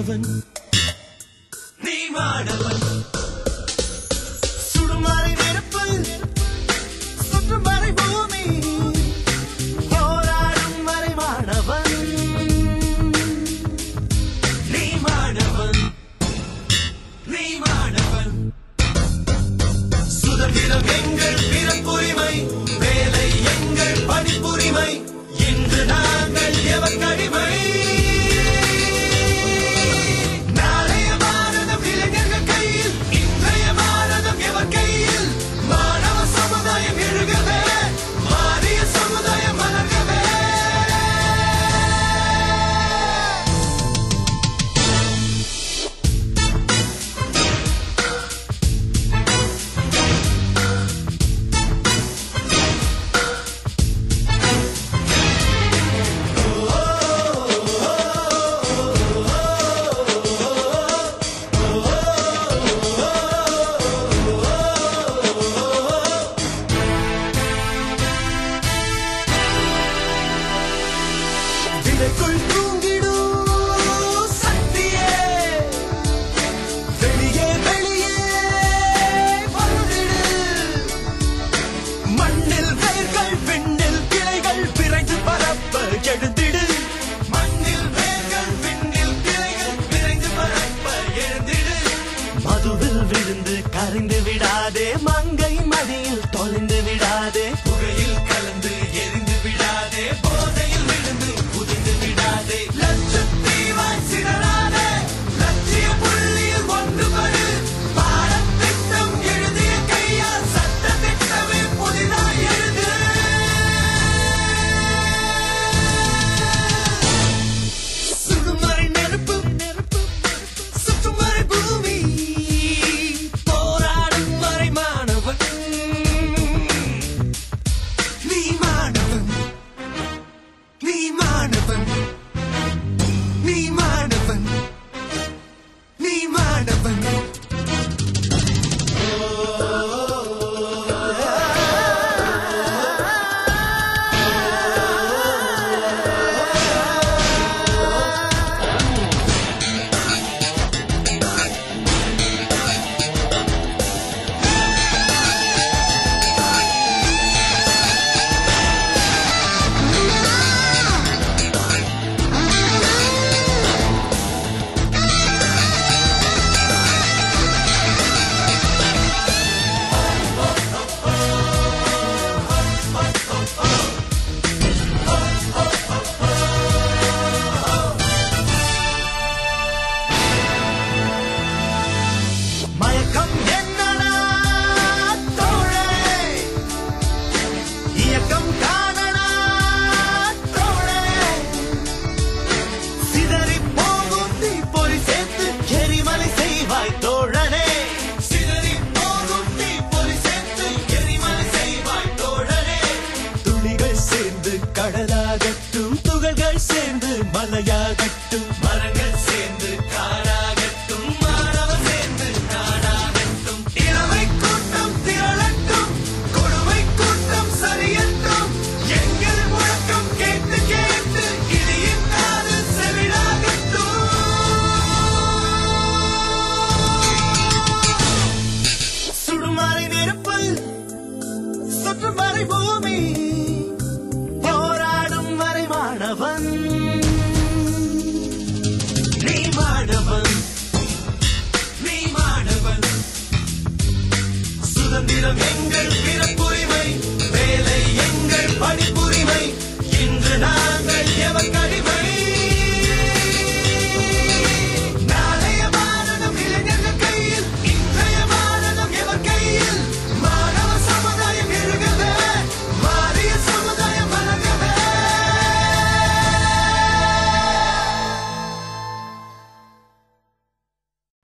மாணவன் நீ மாணவன் சுடுமறை நெருப்பு சுற்றும் வரை பூமி போராடும் வரை மாணவன் நீ மாணவன் நீ மாணவன் சுதந்திரம் எங்கள் பிறப்புரிமை வேலை எங்கள் பணிப்புரிமை இன்று நாங்கள் எவர் கடிமை நாளைய பாரதம் இளைஞர்கள் கையில் இன்றைய பாரதம் எவர் கையில் மாணவ சமுதாயம் எழுகவே மாறிய சமுதாயம் மலர்கவே விதைக்குள் தூங்கிடும் சக்தியே வெளியே வெளியே வந்துடு மண்ணில் வேர்கள் விண்ணில் கிளைகள் விரைந்து பரப்ப எழுந்திடு மண்ணில் வேர்கள் விண்ணில் கிளைகள் விரைந்து பரப்ப எழுந்திடு மதுவில் விழுந்து கரைந்து விடாதே மங்கை மடியில் தொலைந்து விடாதே புகையில் கலந்து எரிந்து விடாதே போதையில் விழுந்து புதிந்து விடாதே லட்சத்தீவாய் சிதறாதே லட்சிய புள்ளியில் ஒன்றுபடு பாடத்திட்டம் எழுதிய கையால் சட்ட திட்டமே புதிதாய் எழுது சுடுமறை நெருப்பு சுற்றும் வரை பூமி போராடும் வரை மாணவன் நீ மாணவன் நீ மாணவன் நீ மாணவன் நீ மாணவன் மயக்கம் என்னடா தோழே இயக்கம் காணடா தோழே சிதறி போகும் தீ பொறி சேர்த்து எரிமலை செய்வாய் தோழனே சிதறி போகும் தீ பொறி சேர்த்து எரிமலை செய்வாய் தோழனே துளிகள் சேர்ந்து கடலாகட்டும் துகள்கள் சேர்ந்து மலையாகட்டும் மரங்கள் சேர்ந்து காடாகட்டும் மாணவர் சேர்ந்து நாடாகட்டும் இளமை கூட்டம் திரளட்டும் கொடுமை கூட்டம் சரியட்டும் எங்கள் முழக்கம் கேட்டு கேட்டு இடியின் காது செவிடாகட்டும் சுடுமறை நெருப்பு சுற்றும் வரை பூமி போராடும் வரை மாணவன் நீ மாணவன் நீ மாணவன் சுதந்திரம் எங்கள் பிறப்புரிமை வேலை எங்கள் பணிப்புரிமை இன்று நான்